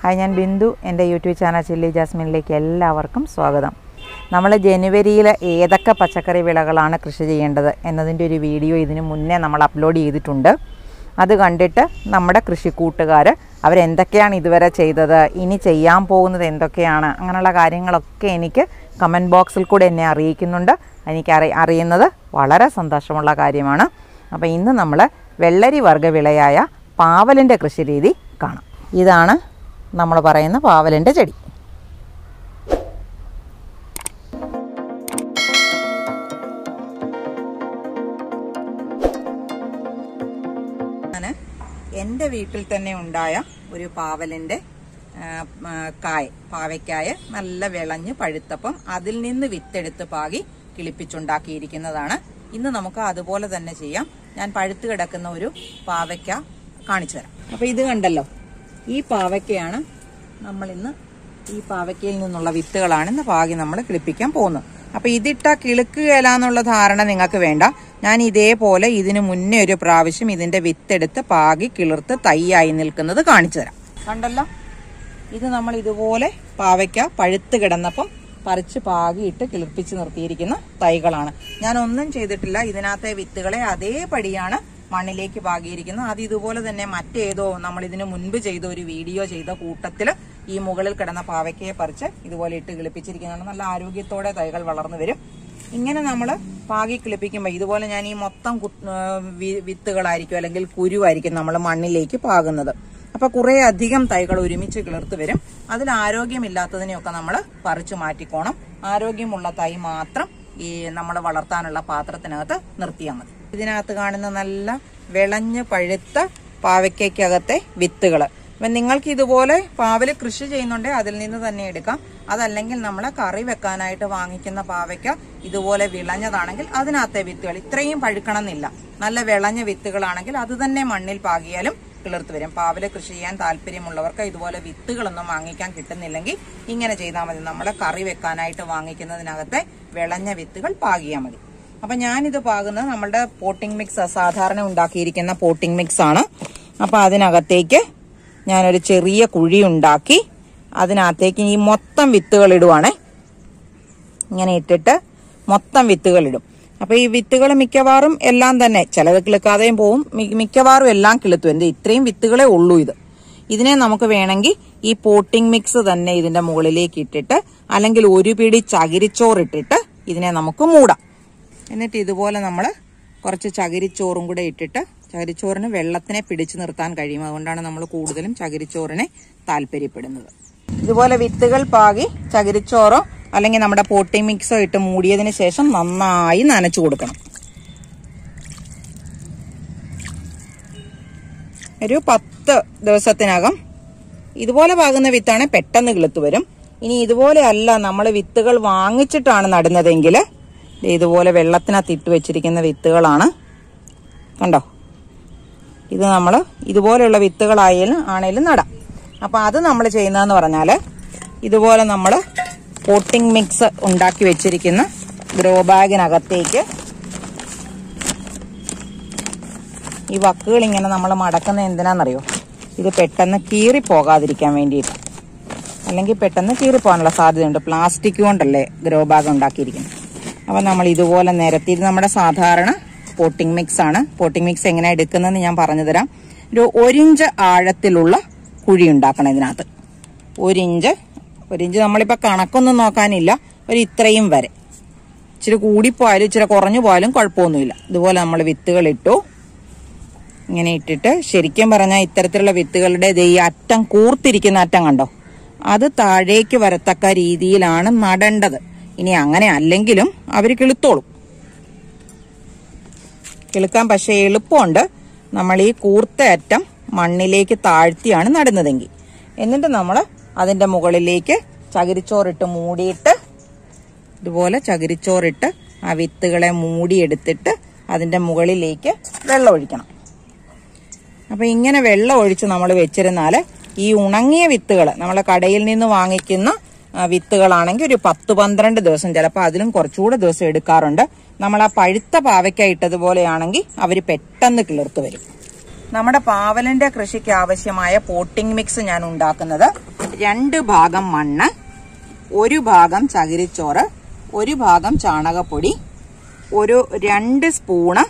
hi ഞാൻ ബിന്ദു എൻ്റെ YouTube channel chilli ജാസ്മിനിലേക്ക് എല്ലാവർക്കും സ്വാഗതം നമ്മൾ ജനുവരിയിൽ ഏതൊക്കെ പച്ചക്കറി വിളകളാണ് കൃഷി ചെയ്യേണ്ടത് എന്നതിൻ്റെ ഒരു വീഡിയോ ഇതിനു മുന്നേ നമ്മൾ അപ്ലോഡ് ചെയ്തിട്ടുണ്ട് അത് കണ്ടിട്ട് നമ്മുടെ കൃഷി കൂട്ടുകാർ അവരെന്തൊക്കെയാണ് ഇതുവരെ ചെയ്തത് ഇനി ചെയ്യാൻ പോകുന്നത് എന്തൊക്കെയാണ് അങ്ങനെയുള്ള കാര്യങ്ങളൊക്കെ എനിക്ക് കമൻറ്റ് ബോക്സിൽ കൂടെ എന്നെ അറിയിക്കുന്നുണ്ട് എനിക്ക് അറി അറിയുന്നത് വളരെ സന്തോഷമുള്ള കാര്യമാണ് അപ്പോൾ ഇന്ന് നമ്മൾ വെള്ളരി വർഗ്ഗവിളയായ പാവലിൻ്റെ കൃഷി രീതി കാണാം ഇതാണ് നമ്മൾ പറയുന്ന പാവലിൻ്റെ ചെടി ഞാൻ എൻ്റെ വീട്ടിൽ തന്നെ ഉണ്ടായ ഒരു പാവലിൻ്റെ ആ, ആ, കായ പാവയ്ക്കായ നല്ല വിളഞ്ഞ് പഴുത്തപ്പം അതിൽ നിന്ന് വിത്തെടുത്ത് പാകി കിളിപ്പിച്ചുണ്ടാക്കിയിരിക്കുന്നതാണ് ഇന്ന് നമുക്ക് അതുപോലെ തന്നെ ചെയ്യാം ഞാൻ പഴുത്ത് കിടക്കുന്ന ഒരു പാവയ്ക്ക കാണിച്ചു തരാം അപ്പൊ ഇത് കണ്ടല്ലോ ഈ പാവയ്ക്കയാണ് നമ്മൾ ഇന്ന് ഈ പാവയ്ക്കയിൽ നിന്നുള്ള വിത്തുകളാണ് ഇന്ന് പാകി നമ്മൾ കിളിപ്പിക്കാൻ പോകുന്നത് അപ്പൊ ഇതിട്ട കിളുക്കുകയില്ല എന്നുള്ള ധാരണ നിങ്ങൾക്ക് വേണ്ട ഞാൻ ഇതേപോലെ ഇതിനു മുന്നേ ഒരു പ്രാവശ്യം ഇതിന്റെ വിത്തെടുത്ത് പാകി കിളിർത്ത് തൈയായി നിൽക്കുന്നത് കാണിച്ചു തരാം കണ്ടല്ലോ ഇത് നമ്മൾ ഇതുപോലെ പാവയ്ക്ക പഴുത്ത് കിടന്നപ്പം പറിച്ച് പാകിയിട്ട് കിളിർപ്പിച്ച് നിർത്തിയിരിക്കുന്ന തൈകളാണ് ഞാൻ ഒന്നും ചെയ്തിട്ടില്ല ഇതിനകത്തെ വിത്തുകളെ അതേപടിയാണ് മണ്ണിലേക്ക് പാകിയിരിക്കുന്നത് അത് ഇതുപോലെ തന്നെ മറ്റേതോ നമ്മൾ ഇതിനു മുൻപ് ചെയ്ത ഒരു വീഡിയോ ചെയ്ത കൂട്ടത്തിൽ ഈ മുകളിൽ കിടന്ന പാവയ്ക്കയെ പറിച്ച് ഇതുപോലെ ഇട്ട് കിളിപ്പിച്ചിരിക്കുന്നതാണ് നല്ല ആരോഗ്യത്തോടെ തൈകൾ വളർന്നു വരും ഇങ്ങനെ നമ്മൾ പാകി കിളിപ്പിക്കുമ്പോൾ ഇതുപോലെ ഞാൻ ഈ മൊത്തം കു- ആ, വി- വിത്തുകളായിരിക്കും അല്ലെങ്കിൽ കുരുവായിരിക്കും നമ്മൾ മണ്ണിലേക്ക് പാകുന്നത് അപ്പൊ കുറെ അധികം തൈകൾ ഒരുമിച്ച് കിളിർത്ത് വരും അതിൽ ആരോഗ്യമില്ലാത്തതിനെയൊക്കെ നമ്മൾ പറിച്ചു മാറ്റിക്കോണം ആരോഗ്യമുള്ള തൈ മാത്രം ഈ നമ്മൾ വളർത്താനുള്ള പാത്രത്തിനകത്ത് നിർത്തിയാൽ മതി ഇതിനകത്ത് കാണുന്ന നല്ല വിളഞ്ഞ് പഴുത്ത പാവയ്ക്കകത്തെ വിത്തുകൾ അപ്പം നിങ്ങൾക്ക് ഇതുപോലെ പാവല് കൃഷി ചെയ്യുന്നുണ്ടെങ്കിൽ അതിൽ നിന്ന് തന്നെ എടുക്കാം അതല്ലെങ്കിൽ നമ്മൾ കറി വെക്കാനായിട്ട് വാങ്ങിക്കുന്ന പാവയ്ക്ക ഇതുപോലെ വിളഞ്ഞതാണെങ്കിൽ അതിനകത്തെ വിത്തുകൾ ഇത്രയും പഴുക്കണമെന്നില്ല നല്ല വിളഞ്ഞ വിത്തുകളാണെങ്കിൽ അത് തന്നെ മണ്ണിൽ പാകിയാലും കിളിർത്ത് വരും പാവല് കൃഷി ചെയ്യാൻ താല്പര്യമുള്ളവർക്ക് ഇതുപോലെ വിത്തുകളൊന്നും വാങ്ങിക്കാൻ കിട്ടുന്നില്ലെങ്കിൽ ഇങ്ങനെ ചെയ്താൽ മതി നമ്മൾ കറി വെക്കാനായിട്ട് വാങ്ങിക്കുന്നതിനകത്തെ വിളഞ്ഞ വിത്തുകൾ പാകിയാൽ മതി അപ്പൊ ഞാനിത് പാകുന്നത് നമ്മളുടെ പോട്ടിംഗ് മിക്സ് സാധാരണ ഉണ്ടാക്കിയിരിക്കുന്ന പോട്ടിംഗ് മിക്സ് ആണ് അപ്പൊ അതിനകത്തേക്ക് ഞാനൊരു ചെറിയ കുഴി ഉണ്ടാക്കി അതിനകത്തേക്ക് ഈ മൊത്തം വിത്തുകൾ ഇടുവാണേ ഇങ്ങനെ ഇട്ടിട്ട് മൊത്തം വിത്തുകൾ ഇടും അപ്പൊ ഈ വിത്തുകൾ മിക്കവാറും എല്ലാം തന്നെ ചിലത് കിളുക്കാതെയും പോവും മി- മിക്കവാറും എല്ലാം കിളുത്തു എന്ത് ഇത്രയും വിത്തുകളെ ഉള്ളൂ ഇത് ഇതിനെ നമുക്ക് വേണമെങ്കിൽ ഈ പോട്ടിംഗ് മിക്സ് തന്നെ ഇതിന്റെ മുകളിലേക്ക് ഇട്ടിട്ട് അല്ലെങ്കിൽ ഒരു പിടി ചകിരിച്ചോറിട്ടിട്ട് ഇതിനെ നമുക്ക് മൂടാം എന്നിട്ട് ഇതുപോലെ നമ്മൾ കുറച്ച് ചകിരിച്ചോറും കൂടെ ഇട്ടിട്ട് ചകിരിച്ചോറിന് വെള്ളത്തിനെ പിടിച്ചു നിർത്താൻ കഴിയും അതുകൊണ്ടാണ് നമ്മൾ കൂടുതലും ചകിരിച്ചോറിനെ താല്പര്യപ്പെടുന്നത് ഇതുപോലെ വിത്തുകൾ പാകി ചകിരിച്ചോറോ അല്ലെങ്കിൽ നമ്മുടെ പോട്ടി മിക്സോ ഇട്ട് മൂടിയതിന് ശേഷം നന്നായി നനച്ചു കൊടുക്കണം ഒരു പത്ത് ദിവസത്തിനകം ഇതുപോലെ പാകുന്ന വിത്താണ് പെട്ടെന്ന് കിളുത്ത് വരും ഇനി ഇതുപോലെ അല്ല നമ്മൾ വിത്തുകൾ വാങ്ങിച്ചിട്ടാണ് നടുന്നതെങ്കിൽ ദേ ഇതുപോലെ വെള്ളത്തിനകത്ത് ഇട്ട് വെച്ചിരിക്കുന്ന വിത്തുകളാണ് കണ്ടോ ഇത് നമ്മൾ ഇതുപോലെയുള്ള വിത്തുകളായാലും ആണേലും നടാം അപ്പം അത് നമ്മൾ ചെയ്യുന്നതെന്ന് പറഞ്ഞാൽ ഇതുപോലെ നമ്മൾ പോട്ടിംഗ് മിക്സ് ഉണ്ടാക്കി വെച്ചിരിക്കുന്ന ഗ്രോ ബാഗിനകത്തേക്ക് ഈ വക്കുകൾ ഇങ്ങനെ നമ്മൾ മടക്കുന്ന എന്തിനാണെന്നറിയോ ഇത് പെട്ടെന്ന് കീറി പോകാതിരിക്കാൻ വേണ്ടിയിട്ട് അല്ലെങ്കിൽ പെട്ടെന്ന് കീറിപ്പോകാനുള്ള സാധ്യതയുണ്ട് പ്ലാസ്റ്റിക് കൊണ്ടല്ലേ ഗ്രോ ബാഗ് ഉണ്ടാക്കിയിരിക്കുന്നത് അപ്പം നമ്മൾ ഇതുപോലെ നിരത്തി ഇത് നമ്മുടെ സാധാരണ പോട്ടിംഗ് മിക്സ് ആണ് പോട്ടിംഗ് മിക്സ് എങ്ങനെ എടുക്കുന്നതെന്ന് ഞാൻ പറഞ്ഞു തരാം ഒരു ഒരിഞ്ച് ആഴത്തിലുള്ള കുഴി ഉണ്ടാക്കണം ഇതിനകത്ത് ഒരിഞ്ച് ഒരിഞ്ച് നമ്മളിപ്പോൾ കണക്കൊന്നും നോക്കാനില്ല ഒരു ഇത്രയും വരെ ഇച്ചിരി കൂടിപ്പോയാലും ഇച്ചിരി കുറഞ്ഞു പോയാലും കുഴപ്പമൊന്നുമില്ല ഇതുപോലെ നമ്മൾ വിത്തുകൾ ഇട്ടു ഇങ്ങനെ ഇട്ടിട്ട് ശരിക്കും പറഞ്ഞാൽ ഇത്തരത്തിലുള്ള വിത്തുകളുടെ ദേ ഈ അറ്റം കൂർത്തിരിക്കുന്ന അറ്റം കണ്ടോ അത് താഴേക്ക് വരത്തക്ക രീതിയിലാണ് നടേണ്ടത് ഇനി അങ്ങനെ അല്ലെങ്കിലും അവർ കിളുത്തോളും കിളുക്കാൻ പക്ഷേ എളുപ്പമുണ്ട് നമ്മൾ ഈ കൂർത്ത അറ്റം മണ്ണിലേക്ക് താഴ്ത്തിയാണ് നടുന്നതെങ്കിൽ എന്നിട്ട് നമ്മൾ അതിന്റെ മുകളിലേക്ക് ചകിരിച്ചോറിട്ട് മൂടിയിട്ട് ഇതുപോലെ ചകിരിച്ചോറിട്ട് ആ വിത്തുകളെ മൂടിയെടുത്തിട്ട് അതിന്റെ മുകളിലേക്ക് വെള്ളം ഒഴിക്കണം അപ്പൊ ഇങ്ങനെ വെള്ളം ഒഴിച്ച് നമ്മൾ വെച്ചിരുന്നാല് ഈ ഉണങ്ങിയ വിത്തുകൾ നമ്മൾ കടയിൽ നിന്ന് വാങ്ങിക്കുന്ന ആ, വിത്തുകളാണെങ്കിൽ ഒരു പത്ത് പന്ത്രണ്ട് ദിവസം ചിലപ്പോൾ അതിലും കുറച്ചുകൂടെ ദിവസം എടുക്കാറുണ്ട് നമ്മൾ ആ പഴുത്ത പാവയ്ക്ക ഇട്ടതുപോലെയാണെങ്കിൽ അവർ പെട്ടെന്ന് കിളിർത്ത് വരും നമ്മുടെ പാവലിന്റെ കൃഷിക്ക് ആവശ്യമായ പോട്ടിംഗ് മിക്സ് ഞാൻ ഉണ്ടാക്കുന്നത് രണ്ട് ഭാഗം മണ്ണ് ഒരു ഭാഗം ചകിരിച്ചോറ് ഒരു ഭാഗം ചാണകപ്പൊടി ഒരു രണ്ട് സ്പൂണ്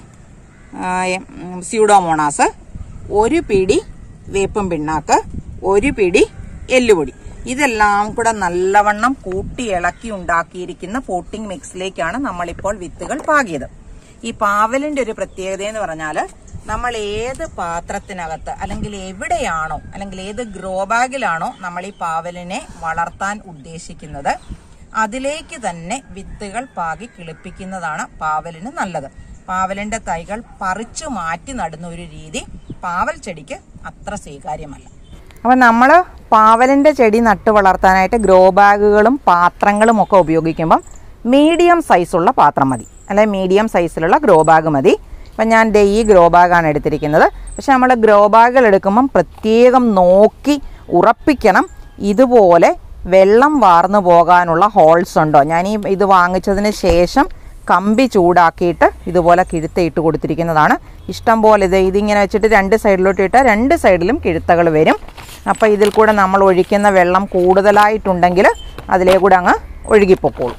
ആ, ഉം, സ്യൂഡോമോണാസ് ഒരു പിടി വേപ്പും പിണ്ണാക്ക് ഒരു പിടി എല്ലുപൊടി ഇതെല്ലാം കൂടെ നല്ലവണ്ണം കൂട്ടി ഇളക്കി ഉണ്ടാക്കിയിരിക്കുന്ന പോട്ടിംഗ് മിക്സിലേക്കാണ് നമ്മളിപ്പോൾ വിത്തുകൾ പാകിയത് ഈ പാവലിന്റെ ഒരു പ്രത്യേകത എന്ന് പറഞ്ഞാല് നമ്മൾ ഏത് പാത്രത്തിനകത്ത് അല്ലെങ്കിൽ എവിടെയാണോ അല്ലെങ്കിൽ ഏത് ഗ്രോ ബാഗിലാണോ നമ്മൾ ഈ പാവലിനെ വളർത്താൻ ഉദ്ദേശിക്കുന്നത് അതിലേക്ക് തന്നെ വിത്തുകൾ പാകി കിളിപ്പിക്കുന്നതാണ് പാവലിന് നല്ലത് പാവലിന്റെ തൈകൾ പറിച്ചു മാറ്റി നടുന്ന ഒരു രീതി പാവൽ ചെടിക്ക് അത്ര സ്വീകാര്യമല്ല അപ്പൊ നമ്മൾ പാവലിന്റെ ചെടി നട്ടു വളർത്താനായിട്ട് ഗ്രോ ബാഗുകളും പാത്രങ്ങളും ഒക്കെ ഉപയോഗിക്കുമ്പം മീഡിയം സൈസുള്ള പാത്രം മതി അല്ലെ മീഡിയം സൈസിലുള്ള ഗ്രോ ബാഗ് മതി അപ്പം ഞാൻ ദേ ഈ ഗ്രോ ബാഗാണ് എടുത്തിരിക്കുന്നത് പക്ഷെ നമ്മൾ ഗ്രോ ബാഗുകൾ എടുക്കുമ്പം പ്രത്യേകം നോക്കി ഉറപ്പിക്കണം ഇതുപോലെ വെള്ളം വാർന്നു പോകാനുള്ള ഹോൾസ് ഉണ്ടോ ഞാൻ ഈ ഇത് വാങ്ങിച്ചതിന് ശേഷം കമ്പി ചൂടാക്കിയിട്ട് ഇതുപോലെ കിഴുത്ത ഇട്ട് കൊടുത്തിരിക്കുന്നതാണ് ഇഷ്ടം പോലെ ഇത് ഇതിങ്ങനെ വെച്ചിട്ട് രണ്ട് സൈഡിലോട്ട് ഇട്ടാൽ രണ്ട് സൈഡിലും കിഴുത്തകൾ വരും അപ്പോൾ ഇതിൽ കൂടെ നമ്മൾ ഒഴിക്കുന്ന വെള്ളം കൂടുതലായിട്ടുണ്ടെങ്കിൽ അതിലേ കൂടെ അങ്ങ് ഒഴുകിപ്പോക്കോളും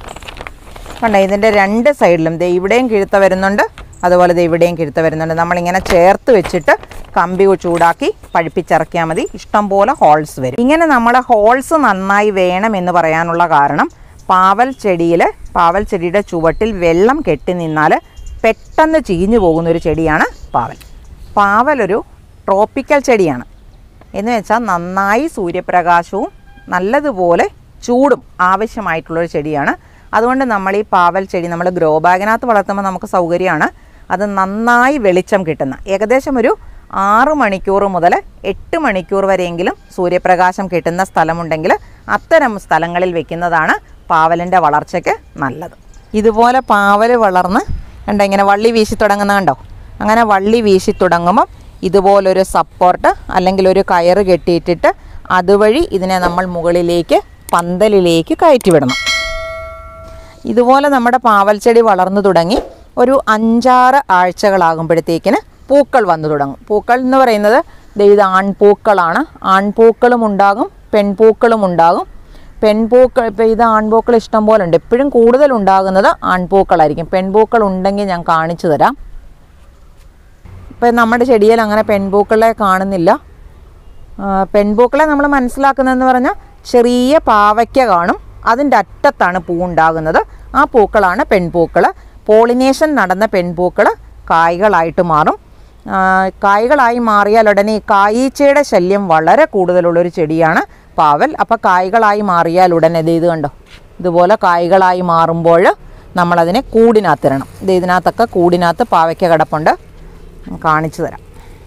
കണ്ടോ ഇതിൻ്റെ രണ്ട് സൈഡിലും ദേ ഇവിടെയും കിഴുത്ത വരുന്നുണ്ട് അതുപോലെ ദേ ഇവിടെയും കിഴുത്ത വരുന്നുണ്ട് നമ്മളിങ്ങനെ ചേർത്ത് വെച്ചിട്ട് കമ്പി ചൂടാക്കി പഴുപ്പിച്ചിറക്കിയാൽ മതി ഇഷ്ടം പോലെ ഹോൾസ് വരും ഇങ്ങനെ നമ്മൾ ഹോൾസ് നന്നായി വേണം എന്ന് പറയാനുള്ള കാരണം പാവൽ ചെടിയിൽ പാവൽ ചെടിയുടെ ചുവട്ടിൽ വെള്ളം കെട്ടി നിന്നാൽ പെട്ടെന്ന് ചീഞ്ഞു പോകുന്ന ഒരു ചെടിയാണ് പാവൽ പാവൽ ഒരു ട്രോപ്പിക്കൽ ചെടിയാണ് എന്ന് വെച്ചാൽ നന്നായി സൂര്യപ്രകാശവും നല്ലതുപോലെ ചൂടും ആവശ്യമായിട്ടുള്ളൊരു ചെടിയാണ് അതുകൊണ്ട് നമ്മൾ ഈ പാവൽ ചെടി നമ്മൾ ഗ്രോ ബാഗിനകത്ത് വളർത്തുമ്പോൾ നമുക്ക് സൗകര്യമാണ് അത് നന്നായി വെളിച്ചം കിട്ടുന്ന ഏകദേശം ഒരു ആറ് മണിക്കൂർ മുതൽ എട്ട് മണിക്കൂർ വരെയെങ്കിലും സൂര്യപ്രകാശം കിട്ടുന്ന സ്ഥലമുണ്ടെങ്കിൽ അത്തരം സ്ഥലങ്ങളിൽ വെക്കുന്നതാണ് പാവലിൻ്റെ വളർച്ചയ്ക്ക് നല്ലത് ഇതുപോലെ പാവൽ വളർന്ന് കണ്ടോ ഇങ്ങനെ വള്ളി വീശി തുടങ്ങുന്ന കണ്ടോ അങ്ങനെ വള്ളി വീശി തുടങ്ങുമ്പോൾ ഇതുപോലൊരു സപ്പോർട്ട് അല്ലെങ്കിൽ ഒരു കയറ് കെട്ടിയിട്ടിട്ട് അതുവഴി ഇതിനെ നമ്മൾ മുകളിലേക്ക് പന്തലിലേക്ക് കയറ്റി വിടണം ഇതുപോലെ നമ്മുടെ പാവൽ ചെടി വളർന്നു തുടങ്ങി ഒരു അഞ്ചാറ് ആഴ്ചകളാകുമ്പോഴത്തേക്കിന് പൂക്കൾ വന്നു തുടങ്ങും പൂക്കൾ എന്ന് പറയുന്നത് ദേ ഇത് ആൺപൂക്കളാണ് ആൺപൂക്കളും ഉണ്ടാകും പെൺപൂക്കളും ഉണ്ടാകും പെൺപൂക്കൾ ഇപ്പോൾ ഇത് ആൺപൂക്കൾ ഇഷ്ടം പോലെ ഉണ്ട് എപ്പോഴും കൂടുതൽ ഉണ്ടാകുന്നത് ആൺപൂക്കളായിരിക്കും പെൺപൂക്കൾ ഉണ്ടെങ്കിൽ ഞാൻ കാണിച്ചു തരാം ഇപ്പം നമ്മുടെ ചെടിയിൽ അങ്ങനെ പെൺപൂക്കളെ കാണുന്നില്ല ആ, പെൺപൂക്കളെ നമ്മൾ മനസ്സിലാക്കുന്നതെന്ന് പറഞ്ഞാൽ ചെറിയ പാവയ്ക്ക കാണും അതിൻ്റെ അറ്റത്താണ് പൂ ഉണ്ടാകുന്നത് ആ പൂക്കളാണ് പെൺപൂക്കൾ പോളിനേഷൻ നടന്ന പെൺപൂക്കൾ കായ്കളായിട്ട് മാറും ആ, കായ്കളായി മാറിയാൽ ഉടനെ ഈ കായീച്ചയുടെ ശല്യം വളരെ കൂടുതലുള്ളൊരു ചെടിയാണ് പാവൽ അപ്പോൾ കായ്കളായി മാറിയാൽ ഉടനെ ഇത് ഇത് കണ്ടോ ഇതുപോലെ കായ്കളായി മാറുമ്പോൾ നമ്മളതിനെ കൂടിനകത്തിരണം ഇത് ഇതിനകത്തൊക്കെ കൂടിനകത്ത് പാവയ്ക്ക കിടപ്പുണ്ട് കാണിച്ചു തരാം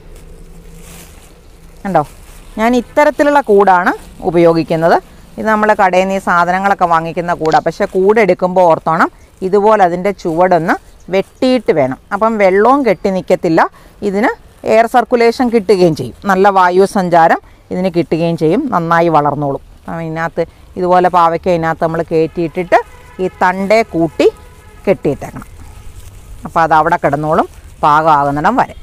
കണ്ടോ ഞാൻ ഇത്തരത്തിലുള്ള കൂടാണ് ഉപയോഗിക്കുന്നത് ഇത് നമ്മൾ കടയിൽ നിന്ന് ഈ സാധനങ്ങളൊക്കെ വാങ്ങിക്കുന്ന കൂടാണ് പക്ഷേ കൂടെടുക്കുമ്പോൾ ഓർത്തോണം ഇതുപോലെ അതിൻ്റെ ചുവടൊന്ന് വെട്ടിയിട്ട് വേണം അപ്പം വെള്ളവും കെട്ടി നിൽക്കത്തില്ല ഇതിന് എയർ സർക്കുലേഷൻ കിട്ടുകയും ചെയ്യും നല്ല വായു സഞ്ചാരം ഇതിന് കിട്ടുകയും ചെയ്യും നന്നായി വളർന്നോളും അപ്പം ഇതിനകത്ത് ഇതുപോലെ പാവയ്ക്ക ഇതിനകത്ത് നമ്മൾ കയറ്റിയിട്ടിട്ട് ഈ തണ്ടേ കൂട്ടി കെട്ടിയിട്ടേക്കണം അപ്പോൾ അത് അവിടെ കിടന്നോളും പാകമാകുന്നിടം വരെ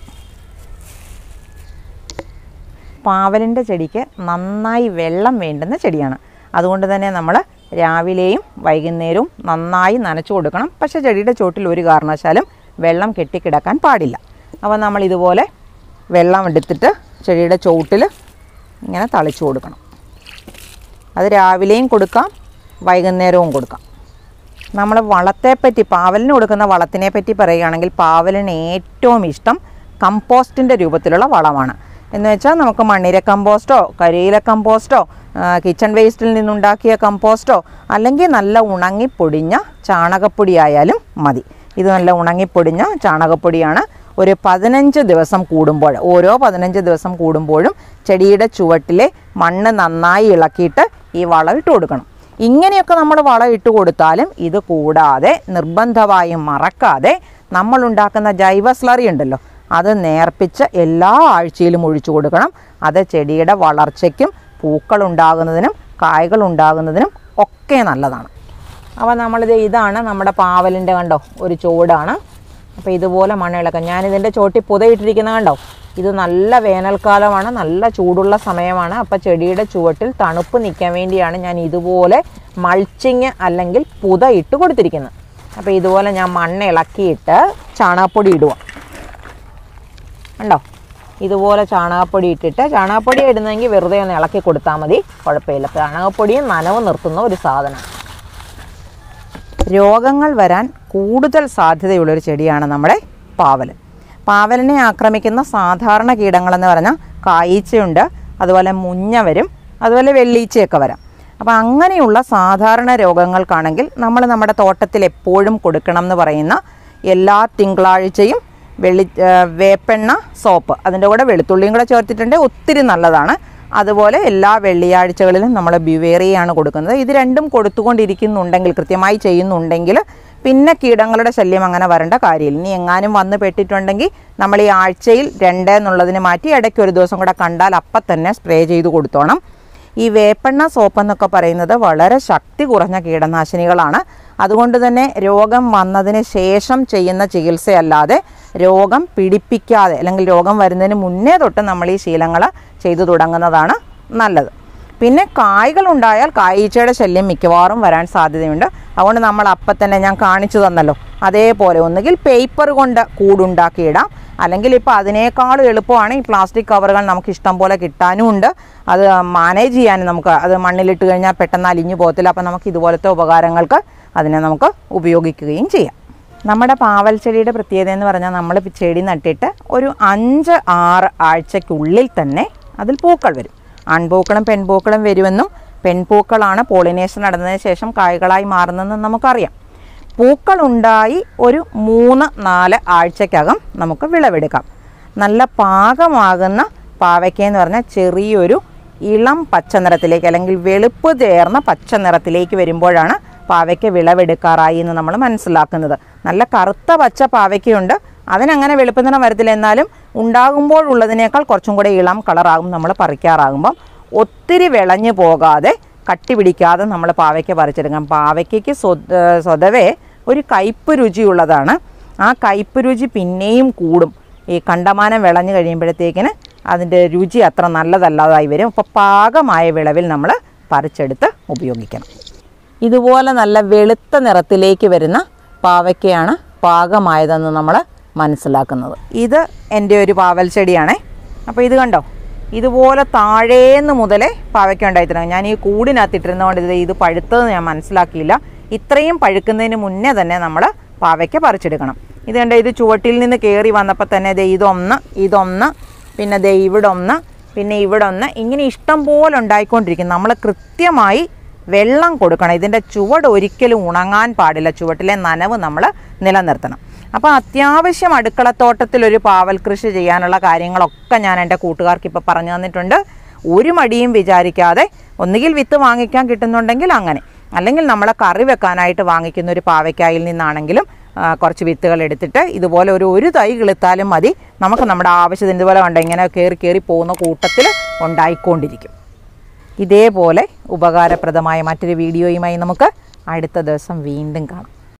പാവലിൻ്റെ ചെടിക്ക് നന്നായി വെള്ളം വേണ്ടുന്ന ചെടിയാണ് അതുകൊണ്ട് തന്നെ നമ്മൾ രാവിലെയും വൈകുന്നേരവും നന്നായി നനച്ചു കൊടുക്കണം പക്ഷേ ചെടിയുടെ ചോട്ടിൽ ഒരു കാരണവശാലും വെള്ളം കെട്ടിക്കിടക്കാൻ പാടില്ല അപ്പോൾ നമ്മൾ ഇതുപോലെ വെള്ളം എടുത്തിട്ട് ചെടിയുടെ ചോട്ടിൽ ഇങ്ങനെ തളിച്ചു കൊടുക്കണം അത് രാവിലെയും കൊടുക്കാം വൈകുന്നേരവും കൊടുക്കാം നമ്മൾ വളത്തെപ്പറ്റി പാവലിന് കൊടുക്കുന്ന വളത്തിനെ പറ്റി പറയുകയാണെങ്കിൽ പാവലിന് ഏറ്റവും ഇഷ്ടം കമ്പോസ്റ്റിൻ്റെ രൂപത്തിലുള്ള വളമാണ് എന്ന് വെച്ചാൽ നമുക്ക് മണ്ണിര കമ്പോസ്റ്റോ കരിയില കമ്പോസ്റ്റോ ആ, കിച്ചൺ വേസ്റ്റിൽ നിന്നുണ്ടാക്കിയ കമ്പോസ്റ്റോ അല്ലെങ്കിൽ നല്ല ഉണങ്ങിപ്പൊടിഞ്ഞ ചാണകപ്പൊടി ആയാലും മതി ഇത് നല്ല ഉണങ്ങിപ്പൊടിഞ്ഞ ചാണകപ്പൊടിയാണ് ഒരു പതിനഞ്ച് ദിവസം കൂടുമ്പോൾ ഓരോ പതിനഞ്ച് ദിവസം കൂടുമ്പോഴും ചെടിയുടെ ചുവട്ടിലെ മണ്ണ് നന്നായി ഇളക്കിയിട്ട് ഈ വളം ഇട്ട് കൊടുക്കണം ഇങ്ങനെയൊക്കെ നമ്മൾ വളം ഇട്ട് കൊടുത്താലും ഇത് കൂടാതെ നിർബന്ധമായും മറക്കാതെ നമ്മൾ ഉണ്ടാക്കുന്ന ജൈവ സ്ലറി ഉണ്ടല്ലോ അത് നേർപ്പിച്ച് എല്ലാ ആഴ്ചയിലും ഒഴിച്ചു കൊടുക്കണം അത് ചെടിയുടെ വളർച്ചയ്ക്കും പൂക്കൾ ഉണ്ടാകുന്നതിനും കായ്കൾ ഉണ്ടാകുന്നതിനും ഒക്കെ നല്ലതാണ് അപ്പോൾ നമ്മളിത് ഇതാണ് നമ്മുടെ പാവലിൻ്റെ കണ്ടോ ഒരു ചുവടാണ് അപ്പോൾ ഇതുപോലെ മണ്ണിളക്കാം ഞാനിതിൻ്റെ ചോട്ടി പുതയിട്ടിരിക്കുന്ന കണ്ടോ ഇത് നല്ല വേനൽക്കാലമാണ് നല്ല ചൂടുള്ള സമയമാണ് അപ്പോൾ ചെടിയുടെ ചുവട്ടിൽ തണുപ്പ് നിൽക്കാൻ വേണ്ടിയാണ് ഞാൻ ഇതുപോലെ മൾച്ചിങ് അല്ലെങ്കിൽ പുത ഇട്ട് കൊടുത്തിരിക്കുന്നത് അപ്പോൾ ഇതുപോലെ ഞാൻ മണ്ണ് ഇളക്കിയിട്ട് ചാണകപ്പൊടി ഇടുക ഉണ്ടോ ഇതുപോലെ ചാണകപ്പൊടി ഇട്ടിട്ട് ചാണകപ്പൊടി ഇടുന്നെങ്കിൽ വെറുതെ ഒന്ന് ഇളക്കി കൊടുത്താൽ മതി കുഴപ്പമില്ല ചാണകപ്പൊടിയും നനവ് നിർത്തുന്ന ഒരു സാധനം രോഗങ്ങൾ വരാൻ കൂടുതൽ സാധ്യതയുള്ളൊരു ചെടിയാണ് നമ്മുടെ പാവൽ പാവലിനെ ആക്രമിക്കുന്ന സാധാരണ കീടങ്ങളെന്ന് പറഞ്ഞാൽ കായീച്ചയുണ്ട് അതുപോലെ മുഞ്ഞ വരും അതുപോലെ വെള്ളീച്ചയൊക്കെ വരാം അപ്പോൾ അങ്ങനെയുള്ള സാധാരണ രോഗങ്ങൾക്കാണെങ്കിൽ നമ്മൾ നമ്മുടെ തോട്ടത്തിൽ എപ്പോഴും കൊടുക്കണം എന്ന് പറയുന്ന എല്ലാ തിങ്കളാഴ്ചയും വെള്ളി ആ, വേപ്പെണ്ണ സോപ്പ് അതിൻ്റെ കൂടെ വെളുത്തുള്ളിയും കൂടെ ചേർത്തിട്ടുണ്ട് ഒത്തിരി നല്ലതാണ് അതുപോലെ എല്ലാ വെള്ളിയാഴ്ചകളിലും നമ്മൾ ബിവേറിയാണ് കൊടുക്കുന്നത് ഇത് രണ്ടും കൊടുത്തുകൊണ്ടിരിക്കുന്നുണ്ടെങ്കിൽ കൃത്യമായി ചെയ്യുന്നുണ്ടെങ്കിൽ പിന്നെ കീടങ്ങളുടെ ശല്യം അങ്ങനെ വരേണ്ട കാര്യമില്ല ഇനി എങ്ങാനും വന്ന് പെട്ടിട്ടുണ്ടെങ്കിൽ നമ്മൾ ഈ ആഴ്ചയിൽ രണ്ട് എന്നുള്ളതിന് മാറ്റി ഇടയ്ക്ക് ഒരു ദിവസം കൂടെ കണ്ടാൽ അപ്പം തന്നെ സ്പ്രേ ചെയ്ത് കൊടുത്തോണം ഈ വേപ്പെണ്ണ സോപ്പ് എന്നൊക്കെ പറയുന്നത് വളരെ ശക്തി കുറഞ്ഞ കീടനാശിനികളാണ് അതുകൊണ്ട് തന്നെ രോഗം വന്നതിന് ശേഷം ചെയ്യുന്ന ചികിത്സയല്ലാതെ രോഗം പിടിപ്പിക്കാതെ അല്ലെങ്കിൽ രോഗം വരുന്നതിന് മുന്നേ തൊട്ട് നമ്മൾ ഈ ശീലങ്ങൾ ചെയ്തു തുടങ്ങുന്നതാണ് നല്ലത് പിന്നെ കായ്കൾ ഉണ്ടായാൽ കായീച്ചയുടെ ശല്യം മിക്കവാറും വരാൻ സാധ്യതയുണ്ട് അതുകൊണ്ട് നമ്മൾ അപ്പം തന്നെ ഞാൻ കാണിച്ചു തന്നല്ലോ അതേപോലെ ഒന്നുകിൽ പേപ്പർ കൊണ്ട് കൂടുണ്ടാക്കിയിടാം അല്ലെങ്കിൽ ഇപ്പോൾ അതിനേക്കാളും എളുപ്പമാണ് ഈ പ്ലാസ്റ്റിക് കവറുകൾ നമുക്ക് ഇഷ്ടം പോലെ കിട്ടാനും ഉണ്ട് അത് മാനേജ് ചെയ്യാനും നമുക്ക് അത് മണ്ണിലിട്ട് കഴിഞ്ഞാൽ പെട്ടെന്ന് അലിഞ്ഞു പോകത്തില്ല അപ്പം നമുക്ക് ഇതുപോലത്തെ ഉപകാരങ്ങൾക്ക് അതിനെ നമുക്ക് ഉപയോഗിക്കുകയും ചെയ്യാം നമ്മുടെ പാവൽ ചെടിയുടെ പ്രത്യേകത എന്ന് പറഞ്ഞാൽ നമ്മൾ ചെടി നട്ടിട്ട് ഒരു അഞ്ച് ആറ് ആഴ്ചയ്ക്കുള്ളിൽ തന്നെ അതിൽ പൂക്കൾ വരും ആൺപൂക്കളും പെൺപൂക്കളും വരുമെന്നും പെൺപൂക്കളാണ് പോളിനേഷൻ നടന്നതിന് ശേഷം കായ്കളായി മാറുന്നതെന്നും നമുക്കറിയാം പൂക്കളുണ്ടായി ഒരു മൂന്ന് നാല് ആഴ്ചക്കകം നമുക്ക് വിളവെടുക്കാം നല്ല പാകമാകുന്ന പാവയ്ക്ക എന്ന് പറഞ്ഞാൽ ചെറിയൊരു ഇളം പച്ച നിറത്തിലേക്ക് അല്ലെങ്കിൽ വെളുപ്പ് ചേർന്ന പച്ച നിറത്തിലേക്ക് വരുമ്പോഴാണ് പാവയ്ക്ക വിളവെടുക്കാറായി എന്ന് നമ്മൾ മനസ്സിലാക്കുന്നത് നല്ല കറുത്ത പച്ച പാവയ്ക്കയുണ്ട് അതിനങ്ങനെ വെളുപ്പ് നിറം വരത്തില്ല എന്നാലും ഉണ്ടാകുമ്പോഴുള്ളതിനേക്കാൾ കുറച്ചും കൂടെ ഇളം കളറാകും നമ്മൾ പറിക്കാറാകുമ്പം ഒത്തിരി വിളഞ്ഞു പോകാതെ കട്ടി പിടിക്കാതെ നമ്മൾ പാവയ്ക്ക പറിച്ചെടുക്കാം പാവയ്ക്കയ്ക്ക് സ്വ- ഏഹ് സ്വതവേ ഒരു കയ്പ്പ് രുചിയുള്ളതാണ് ആ കയ്പ്പ് രുചി പിന്നെയും കൂടും ഈ കണ്ടമാനം വിളഞ്ഞു കഴിയുമ്പോഴത്തേക്കിന് അതിൻ്റെ രുചി അത്ര നല്ലതല്ലാതായി വരും അപ്പോൾ പാകമായ വിളവിൽ നമ്മൾ പറിച്ചെടുത്ത് ഉപയോഗിക്കണം ഇതുപോലെ നല്ല വെളുത്ത നിറത്തിലേക്ക് വരുന്ന പാവയ്ക്കയാണ് പാകമായതെന്ന് നമ്മൾ മനസ്സിലാക്കുന്നത് ഇത് എൻ്റെ ഒരു പാവൽ ചെടിയാണേ അപ്പോൾ ഇത് കണ്ടോ ഇതുപോലെ താഴേന്ന് മുതലേ പാവയ്ക്ക ഉണ്ടായിത്തരാം ഞാൻ ഈ കൂടിനകത്തിട്ടിരുന്നതുകൊണ്ട് ഇത് ഇത് പഴുത്തത് ഞാൻ മനസ്സിലാക്കിയില്ല ഇത്രയും പഴുക്കുന്നതിന് മുന്നേ തന്നെ നമ്മൾ പാവയ്ക്ക പറിച്ചെടുക്കണം ഇത് കണ്ടോ ഇത് ചുവട്ടിൽ നിന്ന് കയറി വന്നപ്പോൾ തന്നെ ദേ ഇതൊന്ന് ഇതൊന്ന് പിന്നെ ദേ ഇവിടെ ഒന്ന് പിന്നെ ഇവിടെ ഒന്ന് ഇങ്ങനെ ഇഷ്ടം പോലെ ഉണ്ടായിക്കൊണ്ടിരിക്കും നമ്മൾ കൃത്യമായി വെള്ളം കൊടുക്കണം ഇതിൻ്റെ ചുവട് ഒരിക്കലും ഉണങ്ങാൻ പാടില്ല ചുവട്ടിലെ നനവ് നമ്മൾ നിലനിർത്തണം അപ്പോൾ അത്യാവശ്യം അടുക്കളത്തോട്ടത്തിൽ ഒരു പാവൽ കൃഷി ചെയ്യാനുള്ള കാര്യങ്ങളൊക്കെ ഞാൻ എൻ്റെ കൂട്ടുകാർക്ക് ഇപ്പോൾ പറഞ്ഞു തന്നിട്ടുണ്ട് ഒരു മടിയും വിചാരിക്കാതെ ഒന്നുകിൽ വിത്ത് വാങ്ങിക്കാൻ കിട്ടുന്നുണ്ടെങ്കിൽ അങ്ങനെ അല്ലെങ്കിൽ നമ്മളെ കറി വെക്കാനായിട്ട് വാങ്ങിക്കുന്ന ഒരു പാവയ്ക്കായിൽ നിന്നാണെങ്കിലും ആ, കുറച്ച് വിത്തുകൾ എടുത്തിട്ട് ഇതുപോലെ ഒരു ഒരു തൈ കിളുത്താലും മതി നമുക്ക് നമ്മുടെ ആവശ്യത്തിന് ഇതുപോലെ കണ്ടോ ഇങ്ങനെ കയറി കയറി പോകുന്ന കൂട്ടത്തിൽ ഉണ്ടായിക്കൊണ്ടിരിക്കും ഇതേപോലെ ഉപകാരപ്രദമായ മറ്റൊരു വീഡിയോയുമായി നമുക്ക് അടുത്ത ദിവസം വീണ്ടും കാണാം